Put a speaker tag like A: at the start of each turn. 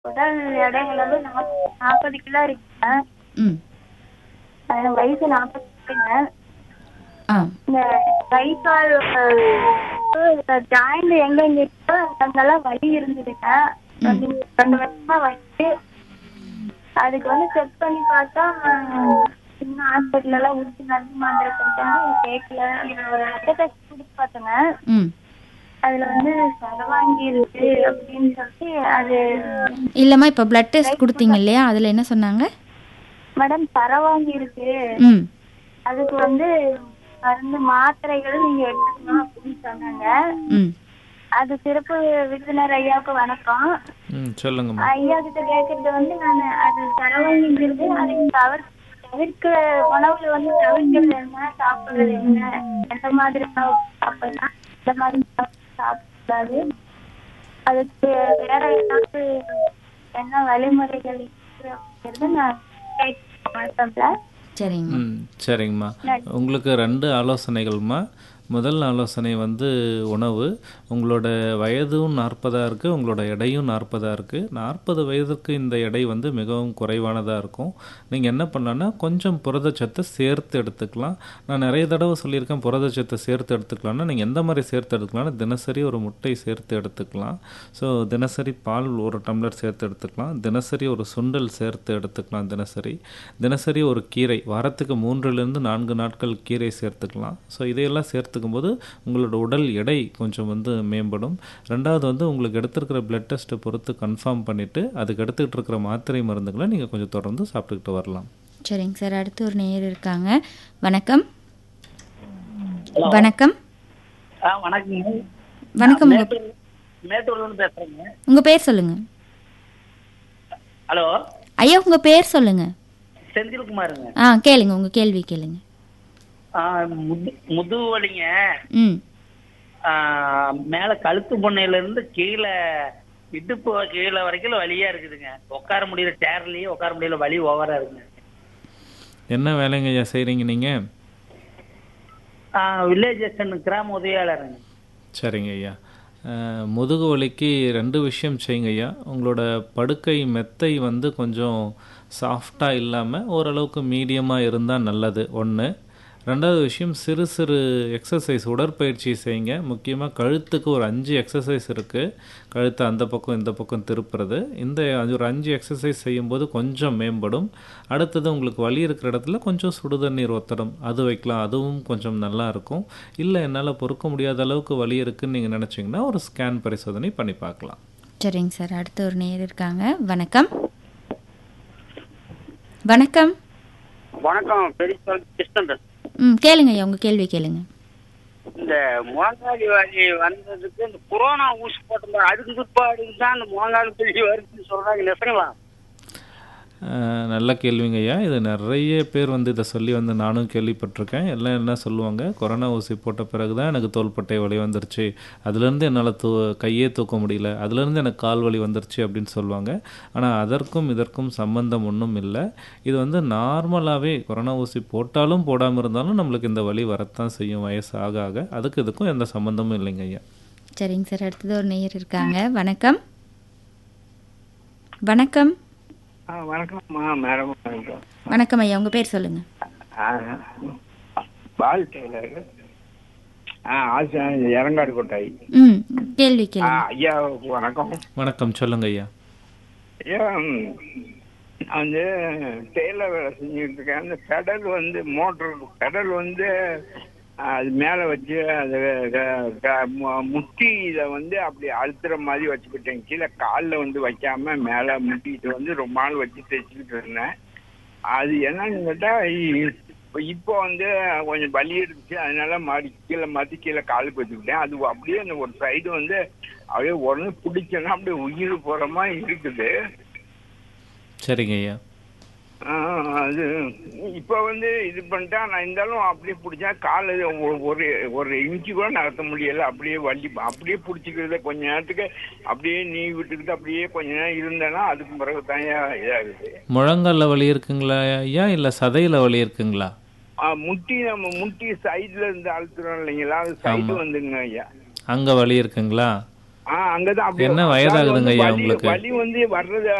A: உடல் எடை அளவு நாப்~ நாற்பது கிலோ இருக்குங்க
B: ம்
A: எனக்கு வயசு நாற்பதுங்க
B: ஆ
A: இந்த கை கால் ஜாயிண்ட் எங்க எங்க இருக்கோ அங்கெல்லாம் வலி இருந்ததுங்க ரெண்டு ரெண்டு வருஷமா வலி அதுக்கு வந்து செக் பண்ணி பார்த்தா சின்ன ஹாஸ்பிட்டல் எல்லாம் ஊசி மருந்து மாத்திரை கொடுத்தாங்க கேட்கல ஒரு ரத்த டெஸ்ட் கொடுத்து பார்த்தேங்க
B: ம்
A: அதுல வந்து சரவாங்கி இருக்கு அப்படின்னு சொல்லிட்டு அது
B: இல்லைம்மா இப்போ பிளட் டெஸ்ட் கொடுத்தீங்க இல்லையா அதில் என்ன சொன்னாங்க
A: மேடம் சரவாங்கி இருக்கு
B: ம்
A: அதுக்கு வந்து மருந்து மாத்திரைகள் நீங்க எடுத்துக்கணும் அப்படின்னு சொன்னாங்க
B: ம்
A: அது சிறப்பு விருந்தினர் ஐயாவுக்கு வணக்கம்
C: ம் சொல்லுங்கம்மா
A: ஐயா கிட்ட கேக்குறது வந்து நான் அது சரவாங்கிங்கிறது அதை தவிர தவிர்க்க உணவுல வந்து தவிர்க்கிறது என்ன சாப்பிடுறது என்ன எந்த மாதிரி உணவு சாப்பிடலாம் இந்த மாதிரி உணவு சாப்பிடக்கூடாது அதுக்கு வேற ஏதாவது என்ன வழிமுறைகள் இருக்கு அப்படிங்கறது நான் கேட்க மாட்டேன்
B: சரிங்கம்மா
C: ம் சரிங்கம்மா உங்களுக்கு ரெண்டு ஆலோசனைகள்மா முதல் ஆலோசனை வந்து உணவு உங்களோட வயதும் நாற்பதாக இருக்குது உங்களோட எடையும் நாற்பதாக இருக்குது நாற்பது வயதுக்கு இந்த எடை வந்து மிகவும் குறைவானதாக இருக்கும் நீங்கள் என்ன பண்ணலான்னா கொஞ்சம் புரதச்சத்தை சேர்த்து எடுத்துக்கலாம் நான் நிறைய தடவை சொல்லியிருக்கேன் புரதச்சத்தை சேர்த்து எடுத்துக்கலாம்னா நீங்கள் எந்த மாதிரி சேர்த்து எடுத்துக்கலாம்னா தினசரி ஒரு முட்டை சேர்த்து எடுத்துக்கலாம் ஸோ தினசரி பால் ஒரு டம்ளர் சேர்த்து எடுத்துக்கலாம் தினசரி ஒரு சுண்டல் சேர்த்து எடுத்துக்கலாம் தினசரி தினசரி ஒரு கீரை வாரத்துக்கு மூன்றிலிருந்து நான்கு நாட்கள் கீரை சேர்த்துக்கலாம் ஸோ இதையெல்லாம் சேர்த்துக்கும் போது உங்களோட உடல் எடை கொஞ்சம் வந்து மேம்படும் ரெண்டாவது வந்து உங்களுக்கு எடுத்திருக்கிற பிளட் டெஸ்ட்டை பொறுத்து கன்ஃபார்ம் பண்ணிவிட்டு அதுக்கு எடுத்துக்கிட்டு இருக்கிற மாத்திரை மருந்துகளை நீங்கள் கொஞ்சம் தொடர்ந்து சாப்பிட்டுக்கிட்டு வரலாம்
B: சரிங்க சார் அடுத்து ஒரு நேயர் இருக்காங்க வணக்கம் வணக்கம்
D: ஆ வணக்கங்க
B: வணக்கம் உங்க
D: மேட்டூர் மேட்டூர்ல இருந்து பேசுறேங்க
B: உங்க பேர் சொல்லுங்க
D: ஹலோ
B: ஐயா உங்க பேர் சொல்லுங்க
D: செந்தில்குமாருங்க
B: ஆ கேளுங்க உங்க கேள்வி கேளுங்க
D: ஆ, முது முதுகு வலிங்க
B: ம்
D: ஆ, மேல கழுத்து பொண்ணையில இருந்து கீழே இடுப்பு கீழே வரைக்கும் வலியா இருக்குதுங்க உட்கார முடியல சேர்லயே உட்கார முடியல வலி ஓவரா இருக்குங்க
C: என்ன வேலைங்க ஐயா செய்கிறீங்க நீங்கள்
D: வில்லேஜ் கிராம உதவியாளருங்க
C: சரிங்க ஐயா அஹ், முதுகு வலிக்கு ரெண்டு விஷயம் செய்யுங்க ஐயா உங்களோட படுக்கை மெத்தை வந்து கொஞ்சம் சாஃப்டாக இல்லாமல் ஓரளவுக்கு மீடியமாக இருந்தால் நல்லது ஒன்று ரெண்டாவது விஷயம் சிறு சிறு எக்ஸசைஸ் உடற்பயிற்சி செய்யுங்க முக்கியமாக கழுத்துக்கு ஒரு அஞ்சு எக்ஸசைஸ் இருக்குது கழுத்தை அந்த பக்கம் இந்த பக்கம் திருப்புறது இந்த அது ஒரு அஞ்சு எக்ஸசைஸ் செய்யும்போது கொஞ்சம் மேம்படும் அடுத்தது உங்களுக்கு வலி இருக்கிற இடத்துல கொஞ்சம் சுடுதண்ணீர் ஒத்தடம் அது வைக்கலாம் அதுவும் கொஞ்சம் நல்லா இருக்கும் இல்லை என்னால் பொறுக்க முடியாத அளவுக்கு வலி இருக்குன்னு நீங்கள் நினச்சிங்கன்னா ஒரு ஸ்கேன் பரிசோதனை பண்ணி பார்க்கலாம்
B: சரிங்க சார் அடுத்து ஒரு நேயர் இருக்காங்க வணக்கம் வணக்கம்
E: வணக்கம் பெரிய கிருஷ்ணன்
B: ம் கேளுங்க ஐயா உங்க கேள்வி கேளுங்க
E: இந்த முழங்காலி வலி வந்ததுக்கு இந்த கொரோனா ஊசி போட்டிருந்தாங்க அதுக்கு பிற்பாடு தான் இந்த முழங்கால் வலி வருதுன்னு சொல்றாங்க நெசங்களா
C: அஹ், நல்ல கேள்விங்க ஐயா இது நிறைய பேர் வந்து இதை சொல்லி வந்து நானும் கேள்விப்பட்டிருக்கேன் எல்லாம் என்ன சொல்லுவாங்க கொரோனா ஊசி போட்ட பிறகு தான் எனக்கு தோள்பட்டை வலி வந்துருச்சு அதுலேருந்து என்னால் தூ கையே தூக்க முடியல அதுலேருந்து எனக்கு கால் வலி வந்துருச்சு அப்படின்னு சொல்லுவாங்க ஆனால் அதற்கும் இதற்கும் சம்பந்தம் ஒன்றும் இல்லை இது வந்து நார்மலாகவே கொரோனா ஊசி போட்டாலும் போடாமல் இருந்தாலும் நம்மளுக்கு இந்த வலி வரத்தான் செய்யும் வயசு ஆக ஆக அதுக்கு இதுக்கும் எந்த சம்பந்தமும் இல்லைங்க ஐயா
B: சரிங்க சார் அடுத்தது ஒரு நேயர் இருக்காங்க வணக்கம் வணக்கம்
E: வணக்கம்மா மேடம் வணக்கம்
B: வணக்கம் ஐயா உங்க பேர் சொல்லுங்க
E: பால் டெய்லர் ஆ ஆசை இறங்காடு கொட்டாய்
B: ம் கேள்வி
E: ஆ,
B: கேளுங்க
E: ஐயா வணக்கம்
C: வணக்கம் சொல்லுங்க ஐயா
E: ஐயா ம், நான் வந்து டெய்லர் வேலை செஞ்சுட்டு இருக்கேன் அந்த பெடல் வந்து மோட்டர் பெடல் வந்து ஆ, அது மேலே வச்சு அது க- க- மு- முட்டி இதை வந்து அப்படி அழுத்துற மாதிரி வச்சுக்கிட்டேன் கீழே காலில் வந்து வைக்காம மேலே முட்டிட்டு வந்து ரொம்ப நாள் வச்சு தைச்சிக்கிட்டு இருந்தேன் அது என்னன்னு கேட்டால் இப்போ இப்போ வந்து கொஞ்சம் வலி இருந்துச்சு அதனால மாடி கீழே மாற்றி கீழே கால் வச்சுக்கிட்டேன் அது அப்படியே அந்த ஒரு சைடு வந்து அப்படியே உடனே பிடிச்சேன்னா அப்படியே உயிர் போகிற மாதிரி இருக்குது
C: சரிங்க ஐயா
E: ஆ, அது இப்போ வந்து இது பண்ணிட்டா நான் இருந்தாலும் அப்படியே பிடிச்சா கால் ஒரு ஒரு இன்ச்சு கூட நகர்த்த முடியல அப்படியே வண்டி அப்படியே பிடிச்சிக்கிறது கொஞ்ச நேரத்துக்கு அப்படியே நீ விட்டுக்கிட்டு அப்படியே கொஞ்ச நேரம் இருந்தேன்னா அதுக்கு பிறகு தான் இதாகுது
C: முழங்கால வலி இருக்குங்களா ஐயா இல்லை சதையில் வலி இருக்குங்களா
E: ஆ, முட்டி நம்ம முட்டி சைடுல இருந்து அழுத்துறோம் இல்லைங்களா அது சைடு
C: ஆமா.
E: வந்துங்க ஐயா
C: அங்கே வலி இருக்குங்களா
E: ஆ அங்கதான் அப்படியே
C: என்ன
E: அதாவது
C: வயதாகுதுங்க
E: வந்து
C: ஐயா
E: வலி-
C: உங்களுக்கு?
E: வலி வந்து வர்றது